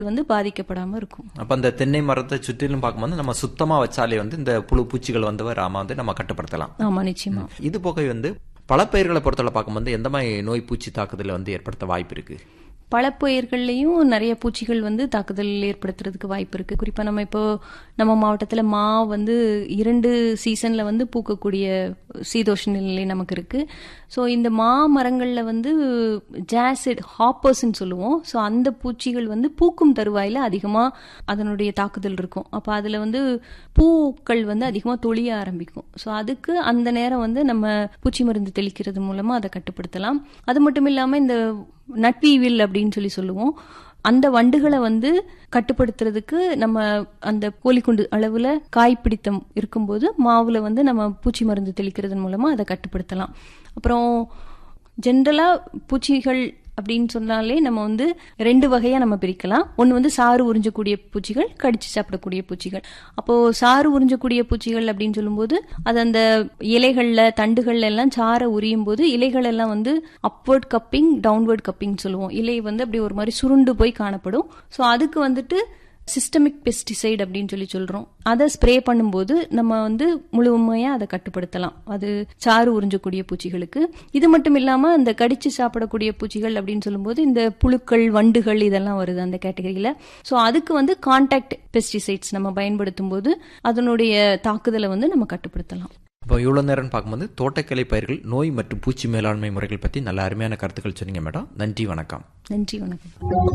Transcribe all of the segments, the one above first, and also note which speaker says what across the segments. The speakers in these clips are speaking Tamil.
Speaker 1: வந்து பாதிக்கப்படாம இருக்கும்
Speaker 2: அப்ப அந்த தென்னை மரத்தை சுற்றிலும் பார்க்கும்போது நம்ம சுத்தமா வச்சாலே வந்து இந்த புழு பூச்சிகள் வந்து வராம வந்து நம்ம கட்டுப்படுத்தலாம்
Speaker 1: ஆமா நிச்சயமா
Speaker 2: இது போக வந்து பழப்பயிர்களை பொறுத்தவரை பார்க்கும்போது எந்த மாதிரி நோய் பூச்சி தாக்குதலை வந்து ஏற்படுத்த வாய்ப்பு இருக்கு
Speaker 1: பழப்பயிர்கள்லையும் நிறைய பூச்சிகள் வந்து தாக்குதல் ஏற்படுத்துறதுக்கு வாய்ப்பு இருக்கு குறிப்பா நம்ம இப்போ நம்ம மாவட்டத்துல மா வந்து இரண்டு சீசன்ல வந்து பூக்கக்கூடிய சீதோஷ நிலை நமக்கு இருக்கு ஸோ இந்த மா மரங்கள்ல வந்து ஜாசிட் ஹாப்பர்ஸ்ன்னு சொல்லுவோம் ஸோ அந்த பூச்சிகள் வந்து பூக்கும் தருவாயில அதிகமா அதனுடைய தாக்குதல் இருக்கும் அப்போ அதுல வந்து பூக்கள் வந்து அதிகமா தொழிய ஆரம்பிக்கும் ஸோ அதுக்கு அந்த நேரம் வந்து நம்ம பூச்சி மருந்து தெளிக்கிறது மூலமா அதை கட்டுப்படுத்தலாம் அது மட்டும் இல்லாம இந்த நட்வீவில் அப்படின்னு சொல்லி சொல்லுவோம் அந்த வண்டுகளை வந்து கட்டுப்படுத்துறதுக்கு நம்ம அந்த கோழிக்குண்டு அளவுல காய்ப்பிடித்தம் இருக்கும்போது மாவுல வந்து நம்ம பூச்சி மருந்து தெளிக்கிறதன் மூலமா அதை கட்டுப்படுத்தலாம் அப்புறம் ஜென்ரலா பூச்சிகள் அப்படின்னு சொன்னாலே நம்ம வந்து ரெண்டு வகையா நம்ம பிரிக்கலாம் ஒன்று வந்து சாறு உறிஞ்சக்கூடிய பூச்சிகள் கடிச்சு சாப்பிடக்கூடிய பூச்சிகள் அப்போ சாறு உறிஞ்சக்கூடிய பூச்சிகள் அப்படின்னு சொல்லும்போது அது அந்த இலைகள்ல தண்டுகள்ல எல்லாம் சாரை உரியும் போது இலைகள் எல்லாம் வந்து அப்வர்ட் கப்பிங் டவுன்வர்ட் கப்பிங் சொல்லுவோம் இலை வந்து அப்படி ஒரு மாதிரி சுருண்டு போய் காணப்படும் ஸோ அதுக்கு வந்துட்டு சிஸ்டமிக் பெஸ்டிசைட் அப்படின்னு சொல்லி சொல்றோம் அதை ஸ்ப்ரே பண்ணும்போது நம்ம வந்து முழுமையா அதை கட்டுப்படுத்தலாம் அது சாறு உறிஞ்சக்கூடிய பூச்சிகளுக்கு இது மட்டும் இல்லாம அந்த கடிச்சு சாப்பிடக்கூடிய பூச்சிகள் அப்படின்னு சொல்லும்போது இந்த புழுக்கள் வண்டுகள் இதெல்லாம் வருது அந்த கேட்டகரியில ஸோ அதுக்கு வந்து கான்டாக்ட் பெஸ்டிசைட்ஸ் நம்ம பயன்படுத்தும் போது அதனுடைய தாக்குதலை வந்து நம்ம கட்டுப்படுத்தலாம்
Speaker 2: இப்போ இவ்வளோ நேரம்னு பார்க்கும்போது தோட்டக்கலை பயிர்கள் நோய் மற்றும் பூச்சி மேலாண்மை முறைகள் பற்றி நல்ல அருமையான கருத்துக்கள் சொன்னீங்க மேடம் நன்றி வணக்கம்
Speaker 1: நன்றி வணக்கம்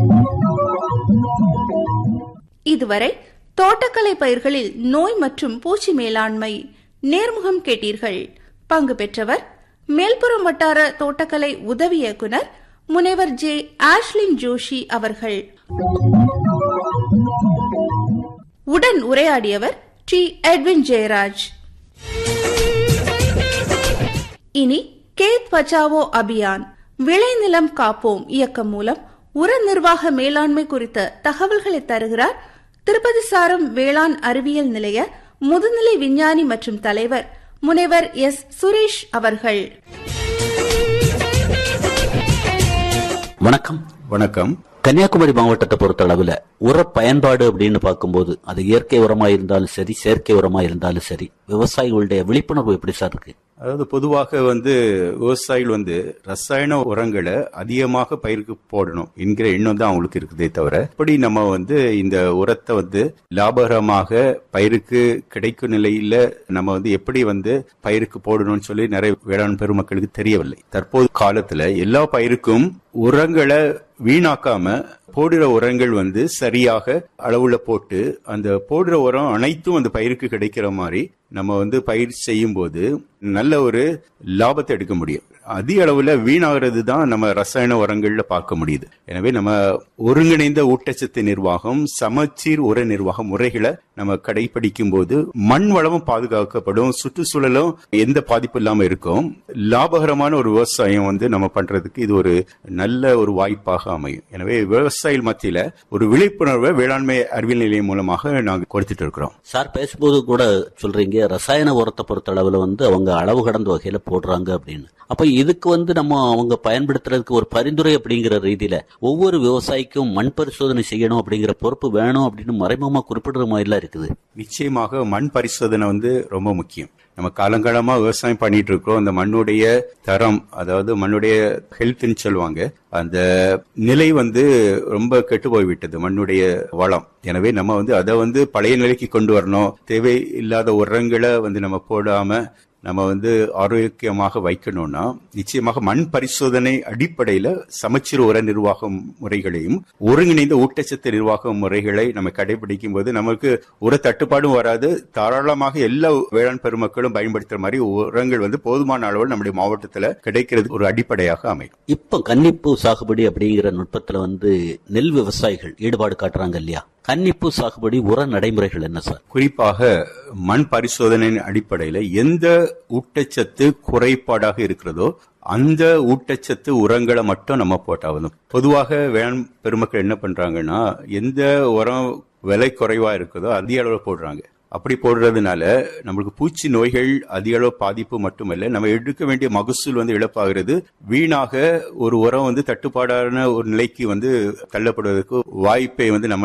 Speaker 3: இதுவரை தோட்டக்கலை பயிர்களில் நோய் மற்றும் பூச்சி மேலாண்மை நேர்முகம் கேட்டீர்கள் பங்கு பெற்றவர் மேல்புறம் வட்டார தோட்டக்கலை உதவி இயக்குனர் முனைவர் ஜே ஆஷ்லின் ஜோஷி அவர்கள் உடன் உரையாடியவர் டி எட்வின் ஜெயராஜ் இனி கேத் பச்சாவோ அபியான் விளைநிலம் காப்போம் இயக்கம் மூலம் உர நிர்வாக மேலாண்மை குறித்த தகவல்களை தருகிறார் திருப்பதி சாரம் வேளாண் அறிவியல் நிலைய முதுநிலை விஞ்ஞானி மற்றும் தலைவர் முனைவர் எஸ் சுரேஷ் அவர்கள்
Speaker 4: வணக்கம்
Speaker 5: வணக்கம்
Speaker 4: கன்னியாகுமரி மாவட்டத்தை பொறுத்த அளவுல உர பயன்பாடு அப்படின்னு பார்க்கும்போது அது இயற்கை உரமா இருந்தாலும் சரி செயற்கை உரமா இருந்தாலும் சரி விவசாயிகளுடைய விழிப்புணர்வு எப்படி சார் இருக்கு
Speaker 5: அதாவது பொதுவாக வந்து விவசாயிகள் வந்து ரசாயன உரங்களை அதிகமாக பயிருக்கு போடணும் என்கிற எண்ணம் தான் அவங்களுக்கு இருக்குதே தவிர இப்படி நம்ம வந்து இந்த உரத்தை வந்து லாபகரமாக பயிருக்கு கிடைக்கும் நிலையில நம்ம வந்து எப்படி வந்து பயிருக்கு போடணும்னு சொல்லி நிறைய வேளாண் பெருமக்களுக்கு தெரியவில்லை தற்போது காலத்துல எல்லா பயிருக்கும் உரங்களை வீணாக்காம போடுற உரங்கள் வந்து சரியாக அளவுல போட்டு அந்த போடுற உரம் அனைத்தும் அந்த பயிருக்கு கிடைக்கிற மாதிரி நம்ம வந்து பயிர் செய்யும் போது நல்ல ஒரு லாபத்தை எடுக்க முடியும் அதிக அளவுல வீணாகிறது தான் நம்ம ரசாயன உரங்கள்ல பார்க்க முடியுது எனவே நம்ம ஒருங்கிணைந்த ஊட்டச்சத்து நிர்வாகம் சமச்சீர் உர நிர்வாக முறைகளை நம்ம கடைபிடிக்கும் போது மண் வளமும் பாதுகாக்கப்படும் சுற்றுச்சூழலும் எந்த பாதிப்பு இல்லாம இருக்கும் லாபகரமான ஒரு விவசாயம் வந்து நம்ம பண்றதுக்கு இது ஒரு நல்ல ஒரு வாய்ப்பாக அமையும் எனவே விவசாயிகள் மத்தியில ஒரு விழிப்புணர்வை வேளாண்மை அறிவியல் நிலையம் மூலமாக நாங்கள் கொடுத்துட்டு இருக்கிறோம்
Speaker 4: சார் பேசும்போது கூட சொல்றீங்க ரசாயன உரத்தை பொறுத்த அளவுல வந்து அவங்க அளவு கடந்த வகையில போடுறாங்க அப்படின்னு அப்ப இதுக்கு வந்து நம்ம அவங்க பயன்படுத்துறதுக்கு ஒரு பரிந்துரை அப்படிங்கிற ரீதியில ஒவ்வொரு விவசாயிக்கும் மண் பரிசோதனை செய்யணும் அப்படிங்கிற பொறுப்பு வேணும் அப்படின்னு மறைமுகமா குறிப்பிடுற மாதிரிலாம் இருக்குது
Speaker 5: நிச்சயமாக மண் பரிசோதனை வந்து ரொம்ப முக்கியம் நம்ம காலங்காலமா விவசாயம் பண்ணிட்டு இருக்கிறோம் அந்த மண்ணுடைய தரம் அதாவது மண்ணுடைய ஹெல்த்னு சொல்லுவாங்க அந்த நிலை வந்து ரொம்ப கெட்டு போய்விட்டது மண்ணுடைய வளம் எனவே நம்ம வந்து அதை வந்து பழைய நிலைக்கு கொண்டு வரணும் தேவையில்லாத உரங்களை வந்து நம்ம போடாம நம்ம வந்து ஆரோக்கியமாக வைக்கணும்னா நிச்சயமாக மண் பரிசோதனை அடிப்படையில சமச்சீர் உர நிர்வாக முறைகளையும் ஒருங்கிணைந்த ஊட்டச்சத்து நிர்வாக முறைகளை நம்ம கடைபிடிக்கும் போது நமக்கு உர தட்டுப்பாடும் வராது தாராளமாக எல்லா வேளாண் பெருமக்களும் பயன்படுத்துற மாதிரி உரங்கள் வந்து போதுமான அளவில் நம்முடைய மாவட்டத்தில் கிடைக்கிறது ஒரு அடிப்படையாக அமையும்
Speaker 4: இப்ப கன்னிப்பூ சாகுபடி அப்படிங்கிற நுட்பத்துல வந்து நெல் விவசாயிகள் ஈடுபாடு காட்டுறாங்க இல்லையா கன்னிப்பூ சாகுபடி உர நடைமுறைகள் என்ன சார்
Speaker 5: குறிப்பாக மண் பரிசோதனையின் அடிப்படையில் எந்த ஊட்டச்சத்து குறைபாடாக இருக்கிறதோ அந்த ஊட்டச்சத்து உரங்களை மட்டும் நம்ம போட்டாகணும் பொதுவாக வேளாண் பெருமக்கள் என்ன பண்றாங்கன்னா எந்த உரம் விலை குறைவா இருக்குதோ அதிக அளவில் போடுறாங்க அப்படி போடுறதுனால நம்மளுக்கு பூச்சி நோய்கள் அதிக அளவு பாதிப்பு மட்டுமல்ல நம்ம எடுக்க வேண்டிய மகசூல் வந்து இழப்பாகிறது வீணாக ஒரு உரம் வந்து தட்டுப்பாடான ஒரு நிலைக்கு வந்து தள்ளப்படுவதற்கு வாய்ப்பை வந்து நம்ம